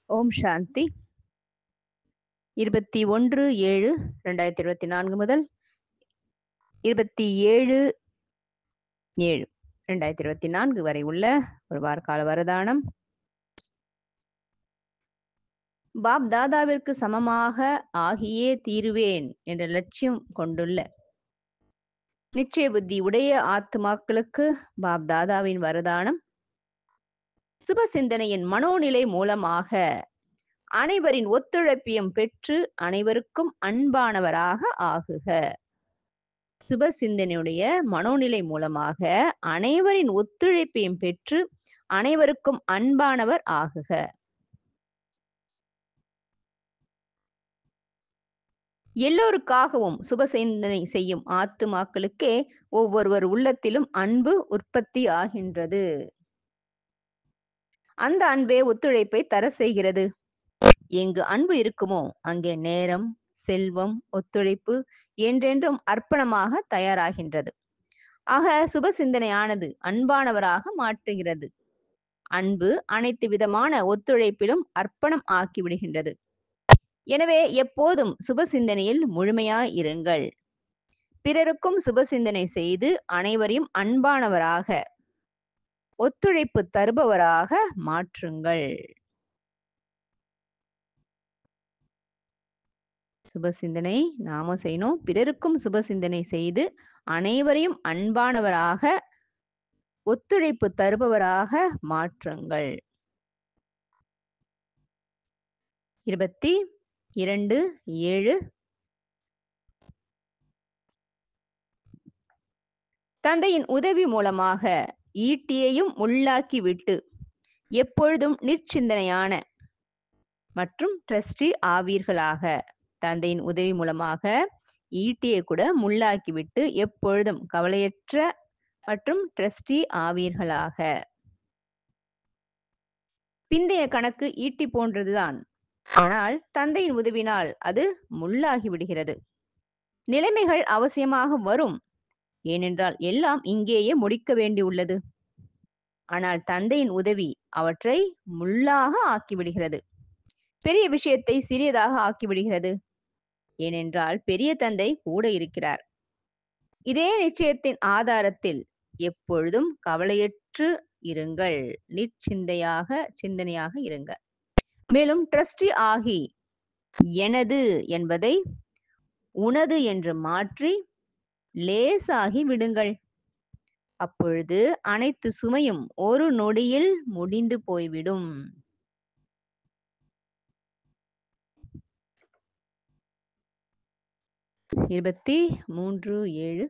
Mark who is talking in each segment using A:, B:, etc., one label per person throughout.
A: ஓம் சாந்தி இருபத்தி ஒன்று ஏழு ரெண்டாயிரத்தி இருபத்தி நான்கு முதல் இருபத்தி ஏழு ஏழு ரெண்டாயிரத்தி இருபத்தி நான்கு வரை உள்ள ஒரு வாரகால வரதானம் பாப் தாதாவிற்கு சமமாக ஆகியே தீருவேன் என்ற லட்சியம் கொண்டுள்ள நிச்சய புத்தி உடைய ஆத்மாக்களுக்கு பாப் தாதாவின் வரதானம் சுப சிந்தனையின் மனோநிலை மூலமாக அனைவரின் ஒத்துழைப்பையும் பெற்று அனைவருக்கும் அன்பானவராக ஆகுக சுப சிந்தனையுடைய மனோநிலை மூலமாக அனைவரின் ஒத்துழைப்பையும் பெற்று அனைவருக்கும் அன்பானவர் ஆகுக எல்லோருக்காகவும் சுப சிந்தனை செய்யும் ஆத்துமாக்களுக்கே ஒவ்வொருவர் உள்ளத்திலும் அன்பு உற்பத்தி ஆகின்றது அந்த அன்பே ஒத்துழைப்பை தர செய்கிறது எங்கு அன்பு இருக்குமோ அங்கே நேரம் செல்வம் ஒத்துழைப்பு என்றென்றும் அர்ப்பணமாக தயாராகின்றது ஆக சுப சிந்தனையானது அன்பானவராக மாற்றுகிறது அன்பு அனைத்து விதமான ஒத்துழைப்பிலும் அர்ப்பணம் ஆக்கி விடுகின்றது எனவே எப்போதும் சுப சிந்தனையில் முழுமையாய் இருங்கள் பிறருக்கும் சுப சிந்தனை செய்து அனைவரையும் அன்பானவராக ஒத்துழைப்பு தருபவராக மாற்றுங்கள் சுப சிந்தனை நாம செய்யணும் பிறருக்கும் சுப சிந்தனை செய்து அனைவரையும் அன்பானவராக ஒத்துழைப்பு தருபவராக மாற்றுங்கள் இருபத்தி இரண்டு ஏழு தந்தையின் உதவி மூலமாக ஈட்டியையும் உள்ளாக்கி விட்டு எப்பொழுதும் நிற்சிந்தனையான மற்றும் ட்ரஸ்டி ஆவீர்களாக தந்தையின் உதவி மூலமாக ஈட்டியை கூட முள்ளாக்கி விட்டு எப்பொழுதும் கவலையற்ற மற்றும் ட்ரஸ்டி ஆவீர்களாக பிந்தைய கணக்கு ஈட்டி போன்றதுதான் ஆனால் தந்தையின் உதவினால் அது முள்ளாகி விடுகிறது நிலைமைகள் அவசியமாக வரும் ஏனென்றால் எல்லாம் இங்கேயே முடிக்க வேண்டியுள்ளது ஆனால் தந்தையின் உதவி அவற்றை முள்ளாக ஆக்கிவிடுகிறது பெரிய விஷயத்தை சிறியதாக ஆக்கிவிடுகிறது ஏனென்றால் பெரிய தந்தை கூட இருக்கிறார் இதே நிச்சயத்தின் ஆதாரத்தில் எப்பொழுதும் கவலையற்று இருங்கள் நிச்சிந்தையாக சிந்தனையாக இருங்க மேலும் ட்ரஸ்டி ஆகி எனது என்பதை உனது என்று மாற்றி லேசாகி விடுங்கள் அப்பொழுது அனைத்து சுமையும் ஒரு நொடியில் முடிந்து போய்விடும் இருபத்தி மூன்று ஏழு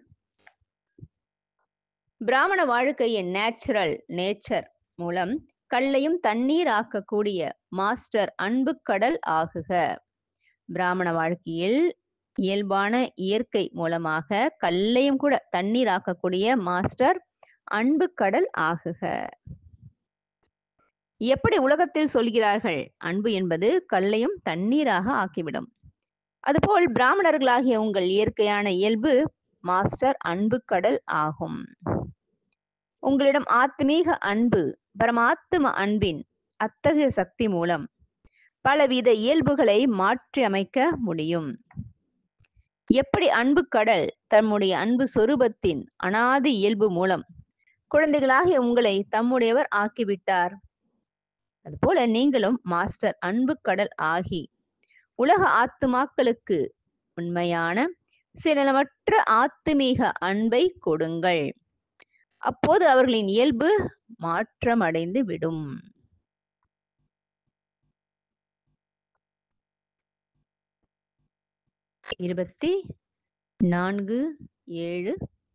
A: பிராமண வாழ்க்கையின் நேச்சுரல் நேச்சர் மூலம் கல்லையும் தண்ணீர் ஆக்கக்கூடிய மாஸ்டர் அன்பு கடல் ஆகுக பிராமண வாழ்க்கையில் இயல்பான இயற்கை மூலமாக கல்லையும் கூட தண்ணீர் ஆக்கக்கூடிய மாஸ்டர் அன்பு கடல் ஆகுக எப்படி உலகத்தில் சொல்கிறார்கள் அன்பு என்பது கல்லையும் தண்ணீராக ஆக்கிவிடும் அதுபோல் பிராமணர்களாகிய உங்கள் இயற்கையான இயல்பு மாஸ்டர் அன்பு கடல் ஆகும் உங்களிடம் ஆத்மீக அன்பு பரமாத்ம அன்பின் அத்தகைய சக்தி மூலம் பலவித இயல்புகளை மாற்றி அமைக்க முடியும் எப்படி அன்பு கடல் தம்முடைய அன்பு சொரூபத்தின் அனாதி இயல்பு மூலம் குழந்தைகளாகிய உங்களை தம்முடையவர் ஆக்கிவிட்டார் அதுபோல நீங்களும் மாஸ்டர் அன்பு கடல் ஆகி உலக ஆத்துமாக்களுக்கு உண்மையான சிலமற்ற ஆத்துமீக அன்பை கொடுங்கள் அப்போது அவர்களின் இயல்பு மாற்றமடைந்து விடும் இருபத்தி நான்கு ஏழு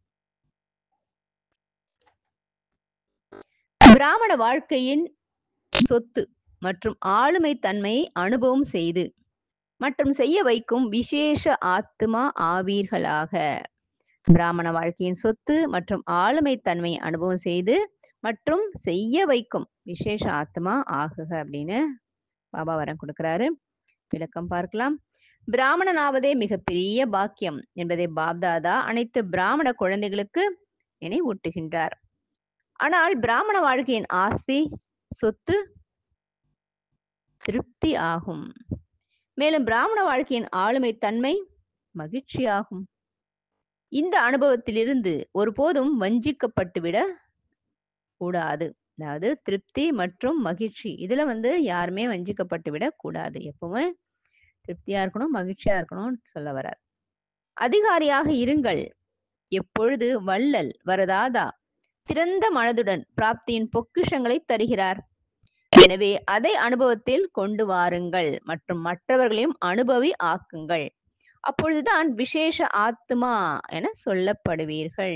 A: பிராமண வாழ்க்கையின் சொத்து மற்றும் ஆளுமை தன்மையை அனுபவம் செய்து மற்றும் செய்ய வைக்கும் விசேஷ ஆத்மா ஆவீர்களாக பிராமண வாழ்க்கையின் சொத்து மற்றும் ஆளுமை தன்மையை அனுபவம் செய்து மற்றும் செய்ய வைக்கும் விசேஷ ஆத்மா ஆகுக அப்படின்னு பாபா வரம் கொடுக்கிறாரு விளக்கம் பார்க்கலாம் பிராமணன் ஆவதே மிகப்பெரிய பாக்கியம் என்பதை பாப்தாதா அனைத்து பிராமண குழந்தைகளுக்கு நினைவூட்டுகின்றார் ஆனால் பிராமண வாழ்க்கையின் ஆஸ்தி சொத்து திருப்தி ஆகும் மேலும் பிராமண வாழ்க்கையின் ஆளுமை தன்மை மகிழ்ச்சியாகும் இந்த அனுபவத்திலிருந்து ஒருபோதும் வஞ்சிக்கப்பட்டுவிட கூடாது அதாவது திருப்தி மற்றும் மகிழ்ச்சி இதுல வந்து யாருமே வஞ்சிக்கப்பட்டு விட கூடாது எப்பவுமே திருப்தியா இருக்கணும் மகிழ்ச்சியா இருக்கணும்னு சொல்ல வரார் அதிகாரியாக இருங்கள் எப்பொழுது வள்ளல் வரதாதா திறந்த மனதுடன் பிராப்தியின் பொக்கிஷங்களை தருகிறார் எனவே அதை அனுபவத்தில் கொண்டு வாருங்கள் மற்றும் மற்றவர்களையும் அனுபவி ஆக்குங்கள் அப்பொழுதுதான் விசேஷ ஆத்மா என சொல்லப்படுவீர்கள்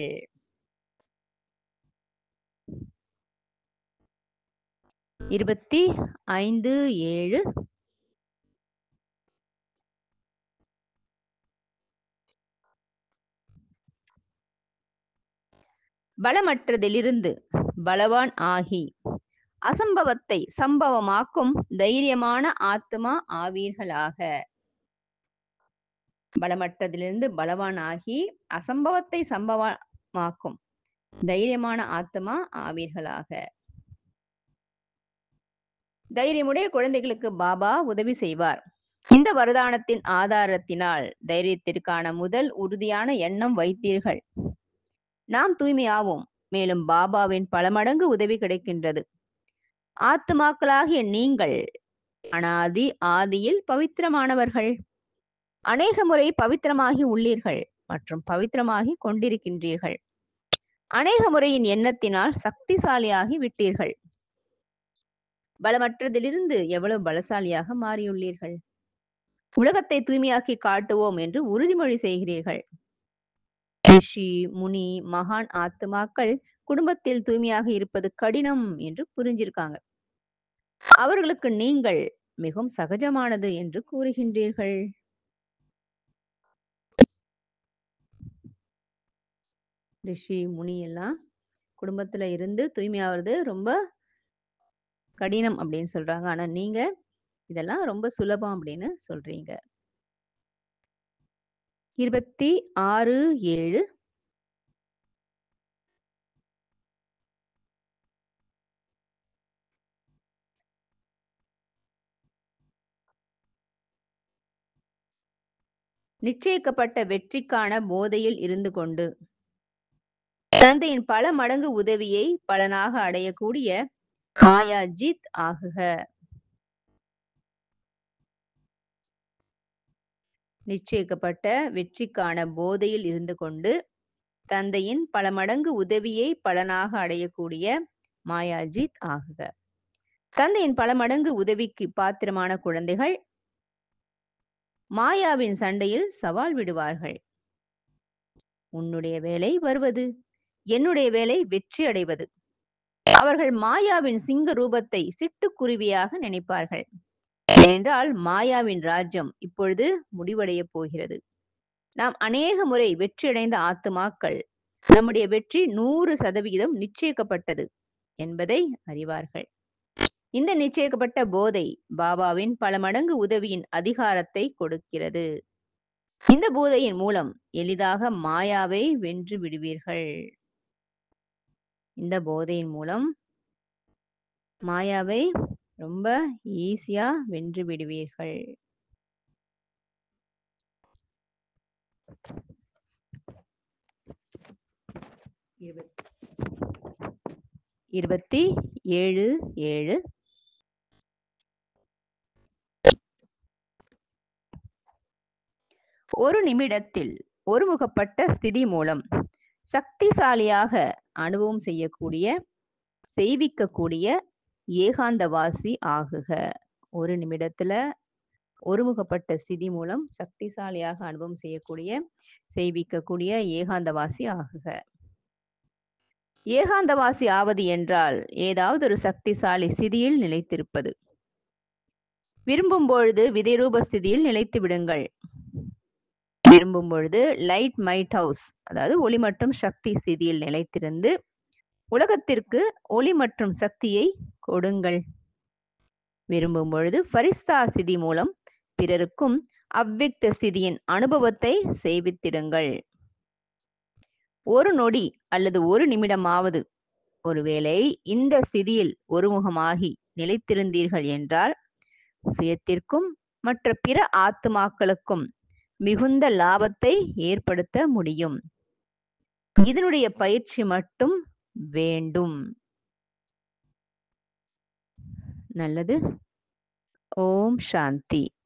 A: இருபத்தி ஐந்து ஏழு பலமற்றதிலிருந்து பலவான் ஆகி அசம்பவத்தை சம்பவமாக்கும் தைரியமான ஆத்மா ஆவீர்களாக பலமற்றதிலிருந்து பலவான் ஆகி அசம்பவத்தை சம்பவமாக்கும் தைரியமான ஆத்மா ஆவீர்களாக தைரியமுடைய குழந்தைகளுக்கு பாபா உதவி செய்வார் இந்த வரதானத்தின் ஆதாரத்தினால் தைரியத்திற்கான முதல் உறுதியான எண்ணம் வைத்தீர்கள் நாம் தூய்மையாவோம் மேலும் பாபாவின் பல மடங்கு உதவி கிடைக்கின்றது ஆத்மாக்களாகிய நீங்கள் அனாதி ஆதியில் பவித்திரமானவர்கள் அநேக முறை பவித்திரமாகி உள்ளீர்கள் மற்றும் பவித்திரமாகி கொண்டிருக்கின்றீர்கள் அநேக முறையின் எண்ணத்தினால் சக்திசாலியாகி விட்டீர்கள் பலமற்றதிலிருந்து எவ்வளவு பலசாலியாக மாறியுள்ளீர்கள் உலகத்தை தூய்மையாக்கி காட்டுவோம் என்று உறுதிமொழி செய்கிறீர்கள் ரிஷி முனி மகான் ஆத்துமாக்கள் குடும்பத்தில் தூய்மையாக இருப்பது கடினம் என்று புரிஞ்சிருக்காங்க அவர்களுக்கு நீங்கள் மிகவும் சகஜமானது என்று கூறுகின்றீர்கள் ரிஷி முனி எல்லாம் குடும்பத்துல இருந்து தூய்மையாவது ரொம்ப கடினம் அப்படின்னு சொல்றாங்க ஆனா நீங்க இதெல்லாம் ரொம்ப சுலபம் அப்படின்னு சொல்றீங்க இருபத்தி ஆறு ஏழு நிச்சயிக்கப்பட்ட வெற்றிக்கான போதையில் இருந்து கொண்டு தந்தையின் பல மடங்கு உதவியை பலனாக அடையக்கூடிய மாயாஜித் ஆகுக நிச்சயிக்கப்பட்ட வெற்றிக்கான போதையில் இருந்து கொண்டு தந்தையின் பல மடங்கு உதவியை பலனாக அடையக்கூடிய மாயாஜித் ஆகுக தந்தையின் பல மடங்கு உதவிக்கு பாத்திரமான குழந்தைகள் மாயாவின் சண்டையில் சவால் விடுவார்கள் உன்னுடைய வேலை வருவது என்னுடைய வேலை வெற்றி அடைவது அவர்கள் மாயாவின் சிங்க ரூபத்தை சிட்டுக்குருவியாக நினைப்பார்கள் ஏனென்றால் மாயாவின் ராஜ்யம் இப்பொழுது முடிவடைய போகிறது நாம் அநேக முறை வெற்றியடைந்த ஆத்துமாக்கள் நம்முடைய வெற்றி நூறு சதவிகிதம் நிச்சயிக்கப்பட்டது என்பதை அறிவார்கள் இந்த நிச்சயிக்கப்பட்ட போதை பாபாவின் பல மடங்கு உதவியின் அதிகாரத்தை கொடுக்கிறது இந்த போதையின் மூலம் எளிதாக மாயாவை வென்று விடுவீர்கள் இந்த போதையின் மூலம் மாயாவை ரொம்ப ஈஸியா வென்று விடுவீர்கள் இருபத்தி ஏழு ஏழு ஒரு நிமிடத்தில் ஒருமுகப்பட்ட ஸ்திதி மூலம் சக்திசாலியாக அனுபவம் செய்யக்கூடிய செய்விக்கக்கூடிய ஏகாந்தவாசி ஆகுக ஒரு நிமிடத்துல ஒருமுகப்பட்ட ஸ்திதி மூலம் சக்திசாலியாக அனுபவம் செய்யக்கூடிய செய்விக்கக்கூடிய ஏகாந்தவாசி ஆகுக ஏகாந்தவாசி ஆவது என்றால் ஏதாவது ஒரு சக்திசாலி ஸ்திதியில் நிலைத்திருப்பது விரும்பும் பொழுது விதைரூப ஸ்திதியில் நிலைத்து விடுங்கள் விரும்பும் பொழுது லைட் மைட் ஹவுஸ் அதாவது ஒளி மற்றும் சக்தி ஸ்திதியில் நிலைத்திருந்து உலகத்திற்கு ஒளி மற்றும் சக்தியை கொடுங்கள் விரும்பும் பொழுது ஃபரிஸ்தா ஸ்திதி மூலம் பிறருக்கும் அவ்வக்த ஸ்திதியின் அனுபவத்தை செய்வித்திடுங்கள் ஒரு நொடி அல்லது ஒரு நிமிடமாவது ஒருவேளை இந்த ஸ்திதியில் ஒருமுகமாகி நிலைத்திருந்தீர்கள் என்றால் சுயத்திற்கும் மற்ற பிற ஆத்துமாக்களுக்கும் மிகுந்த லாபத்தை ஏற்படுத்த முடியும் இதனுடைய பயிற்சி மட்டும் வேண்டும் நல்லது ஓம் சாந்தி